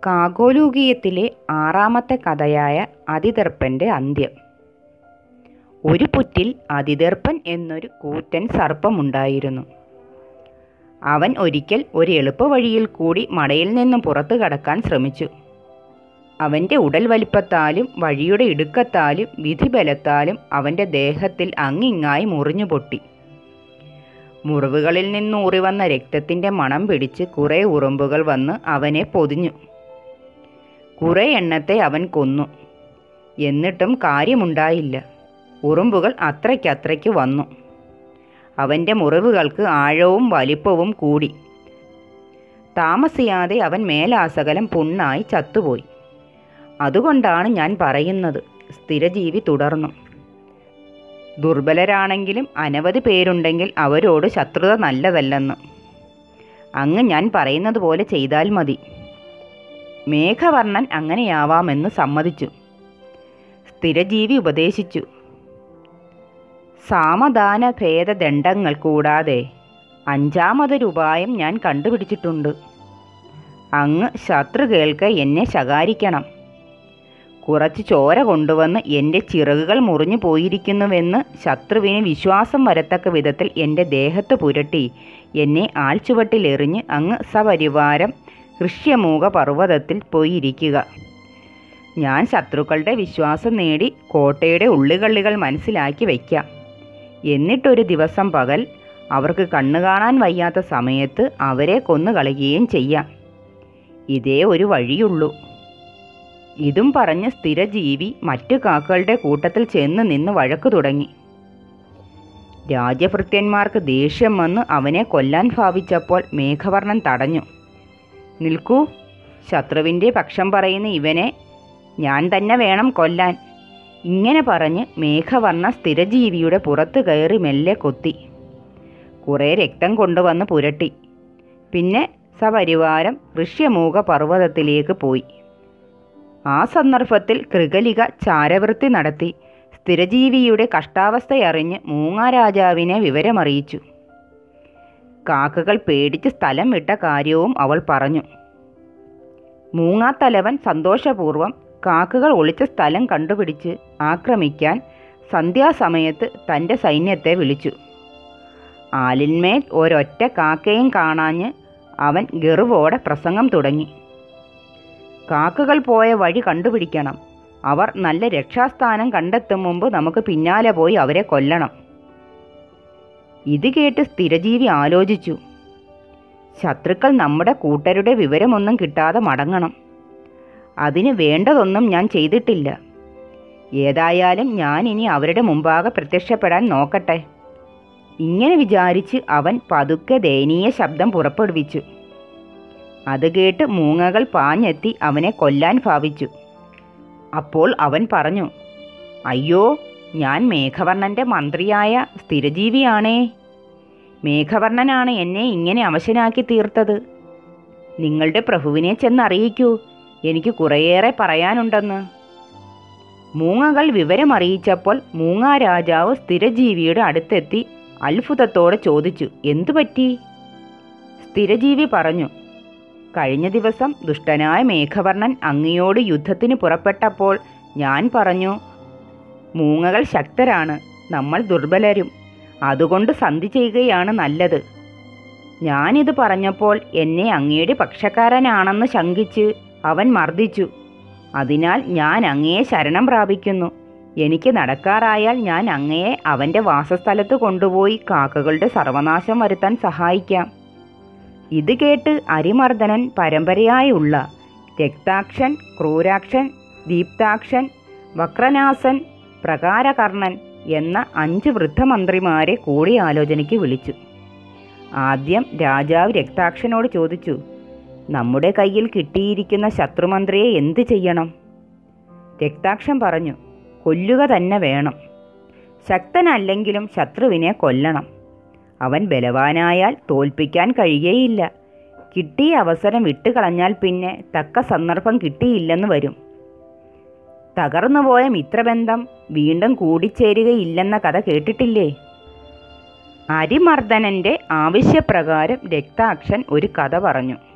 കാകോലൂകീയത്തിലെ ആറാമത്തെ കഥയായ അതിദർപ്പൻ്റെ അന്ത്യം ഒരു പുറ്റിൽ അതിദർപ്പൻ എന്നൊരു കൂറ്റൻ സർപ്പമുണ്ടായിരുന്നു അവൻ ഒരിക്കൽ ഒരു എളുപ്പവഴിയിൽ കൂടി മടയിൽ നിന്നും പുറത്തു കടക്കാൻ ശ്രമിച്ചു അവൻ്റെ ഉടൽ വലിപ്പത്താലും വഴിയുടെ ഇടുക്കത്താലും വിധിബലത്താലും അവൻ്റെ ദേഹത്തിൽ അങ്ങിങ്ങായി മുറിഞ്ഞു പൊട്ടി മുറിവുകളിൽ നിന്നൂറി വന്ന രക്തത്തിൻ്റെ മണം പിടിച്ച് കുറേ ഉറുമ്പുകൾ വന്ന് അവനെ പൊതിഞ്ഞു കുറേ എണ്ണത്തെ അവൻ കൊന്നു എന്നിട്ടും കാര്യമുണ്ടായില്ല ഉറുമ്പുകൾ അത്രയ്ക്കത്രയ്ക്ക് വന്നു അവൻ്റെ മുറിവുകൾക്ക് ആഴവും വലിപ്പവും കൂടി താമസിയാതെ അവൻ മേലാസകലം പുണ്ണായി ചത്തുപോയി അതുകൊണ്ടാണ് ഞാൻ പറയുന്നത് സ്ഥിരജീവി തുടർന്നു ദുർബലരാണെങ്കിലും അനവധി പേരുണ്ടെങ്കിൽ അവരോട് ശത്രുത നല്ലതല്ലെന്ന് അങ്ങ് ഞാൻ പറയുന്നത് പോലെ ചെയ്താൽ മതി മേഘവർണ്ണൻ അങ്ങനെയാവാമെന്ന് സമ്മതിച്ചു സ്ഥിരജീവി ഉപദേശിച്ചു സാമദാന ഭേദദണ്ഡങ്ങൾ കൂടാതെ അഞ്ചാമതൊരു ഉപായം ഞാൻ കണ്ടുപിടിച്ചിട്ടുണ്ട് അങ്ങ് ശത്രു കേൾക്കെ എന്നെ ശകാരിക്കണം കുറച്ച് ചോര കൊണ്ടുവന്ന് എൻ്റെ ചിറകുകൾ മുറിഞ്ഞു പോയിരിക്കുന്നുവെന്ന് ശത്രുവിന് വിശ്വാസം വരത്തക്ക വിധത്തിൽ എൻ്റെ ദേഹത്ത് പുരട്ടി എന്നെ ആൾച്ചുവട്ടിലെറിഞ്ഞ് അങ്ങ് സപരിവാരം ഋഷ്യമൂക പർവ്വതത്തിൽ പോയിരിക്കുക ഞാൻ ശത്രുക്കളുടെ വിശ്വാസം നേടി കോട്ടയുടെ ഉള്ളുകള്ളികൾ മനസ്സിലാക്കി വയ്ക്കാം എന്നിട്ടൊരു ദിവസം പകൽ അവർക്ക് കണ്ണു കാണാൻ വയ്യാത്ത സമയത്ത് അവരെ കൊന്നുകളയുകയും ചെയ്യാം ഇതേ ഒരു വഴിയുള്ളൂ ഇതും പറഞ്ഞ് സ്ഥിരജീവി മറ്റു കാക്കകളുടെ കൂട്ടത്തിൽ ചെന്ന് നിന്ന് വഴക്കു തുടങ്ങി രാജഭൃത്യന്മാർക്ക് ദേഷ്യം വന്ന് അവനെ കൊല്ലാൻ ഭാവിച്ചപ്പോൾ മേഘവർണ്ണൻ തടഞ്ഞു നിൽക്കൂ ശത്രുവിൻ്റെ പക്ഷം പറയുന്ന ഇവനെ ഞാൻ തന്നെ വേണം കൊല്ലാൻ ഇങ്ങനെ പറഞ്ഞ് മേഘവർണ്ണ സ്ഥിരജീവിയുടെ പുറത്ത് കയറി മെല്ലെ കൊത്തി കുറേ രക്തം കൊണ്ടുവന്ന് പുരട്ടി പിന്നെ സപരിവാരം ഋഷ്യമൂക പർവ്വതത്തിലേക്ക് പോയി ആ സന്ദർഭത്തിൽ കൃകലിക ചാരവൃത്തി നടത്തി സ്ഥിരജീവിയുടെ കഷ്ടാവസ്ഥയറിഞ്ഞ് മൂങ്ങാരാജാവിനെ വിവരമറിയിച്ചു കാക്കകൾ പേടിച്ച് സ്ഥലം വിട്ട കാര്യവും അവൾ പറഞ്ഞു മൂങ്ങാത്തലവൻ സന്തോഷപൂർവ്വം കാക്കകൾ ഒളിച്ച സ്ഥലം കണ്ടുപിടിച്ച് ആക്രമിക്കാൻ സന്ധ്യാസമയത്ത് തൻ്റെ സൈന്യത്തെ വിളിച്ചു ആലിന്മേൽ ഒരൊറ്റ കാക്കയും കാണാഞ്ഞ് അവൻ ഗർവോടെ പ്രസംഗം തുടങ്ങി കാക്കകൾ പോയ വഴി കണ്ടുപിടിക്കണം അവർ നല്ല രക്ഷാസ്ഥാനം കണ്ടെത്തും മുമ്പ് നമുക്ക് പിന്നാലെ പോയി അവരെ കൊല്ലണം ഇത് കേട്ട് സ്ഥിരജീവി ആലോചിച്ചു ശത്രുക്കൾ നമ്മുടെ കൂട്ടരുടെ വിവരമൊന്നും കിട്ടാതെ മടങ്ങണം അതിന് വേണ്ടതൊന്നും ഞാൻ ചെയ്തിട്ടില്ല ഏതായാലും ഞാൻ ഇനി അവരുടെ മുമ്പാകെ പ്രത്യക്ഷപ്പെടാൻ നോക്കട്ടെ ഇങ്ങനെ വിചാരിച്ച് അവൻ പതുക്കെ ദയനീയ ശബ്ദം പുറപ്പെടുവിച്ചു അത് കേട്ട് മൂങ്ങകൾ പാഞ്ഞെത്തി അവനെ കൊല്ലാൻ ഭാവിച്ചു അപ്പോൾ അവൻ പറഞ്ഞു അയ്യോ ഞാൻ മേഘവർണ്ണൻ്റെ മന്ത്രിയായ സ്ഥിരജീവിയാണേ മേഘവർണ്ണനാണ് എന്നെ ഇങ്ങനെ അവശനാക്കി തീർത്തത് നിങ്ങളുടെ പ്രഭുവിനെ ചെന്നറിയിക്കൂ എനിക്ക് കുറേയേറെ പറയാനുണ്ടെന്ന് മൂങ്ങകൾ വിവരമറിയിച്ചപ്പോൾ മൂങ്ങാ രാജാവ് സ്ഥിരജീവിയുടെ അടുത്തെത്തി അത്ഭുതത്തോടെ ചോദിച്ചു എന്തു പറ്റി സ്ഥിരജീവി പറഞ്ഞു കഴിഞ്ഞ ദിവസം ദുഷ്ടനായ മേഘവർണ്ണൻ അങ്ങയോട് യുദ്ധത്തിന് പുറപ്പെട്ടപ്പോൾ ഞാൻ പറഞ്ഞു മൂങ്ങകൾ ശക്തരാണ് നമ്മൾ ദുർബലരും അതുകൊണ്ട് സന്ധി ചെയ്യുകയാണ് നല്ലത് ഞാനിത് പറഞ്ഞപ്പോൾ എന്നെ അങ്ങയുടെ പക്ഷക്കാരനാണെന്ന് ശങ്കിച്ച് അവൻ മർദ്ദിച്ചു അതിനാൽ ഞാൻ അങ്ങയെ ശരണം പ്രാപിക്കുന്നു എനിക്ക് നടക്കാറായാൽ ഞാൻ അങ്ങയെ അവൻ്റെ വാസസ്ഥലത്ത് കൊണ്ടുപോയി കാക്കകളുടെ സർവനാശം വരുത്താൻ സഹായിക്കാം ഇത് കേട്ട് അരിമർദ്ദനൻ പരമ്പരയായുള്ള രക്താക്ഷൻ ക്രൂരാക്ഷൻ ദീപ്താക്ഷൻ വക്രനാസൻ പ്രകാരകർണൻ എന്ന അഞ്ച് വൃദ്ധമന്ത്രിമാരെ കൂടിയാലോചനയ്ക്ക് വിളിച്ചു ആദ്യം രാജാവ് രക്താക്ഷനോട് ചോദിച്ചു നമ്മുടെ കയ്യിൽ കിട്ടിയിരിക്കുന്ന ശത്രുമന്ത്രിയെ എന്ത് ചെയ്യണം രക്താക്ഷൻ പറഞ്ഞു കൊല്ലുക തന്നെ വേണം ശക്തനല്ലെങ്കിലും ശത്രുവിനെ കൊല്ലണം അവൻ ബലവാനായാൽ തോൽപ്പിക്കാൻ കഴിയുകയില്ല കിട്ടിയ അവസരം വിട്ടുകളഞ്ഞാൽ പിന്നെ തക്ക സന്ദർഭം കിട്ടിയില്ലെന്ന് വരും തകർന്നുപോയ മിത്രബന്ധം വീണ്ടും കൂടിച്ചേരുകയില്ലെന്ന കഥ കേട്ടിട്ടില്ലേ അരിമർദ്ദനന്റെ ആവശ്യപ്രകാരം രക്താക്ഷൻ ഒരു കഥ പറഞ്ഞു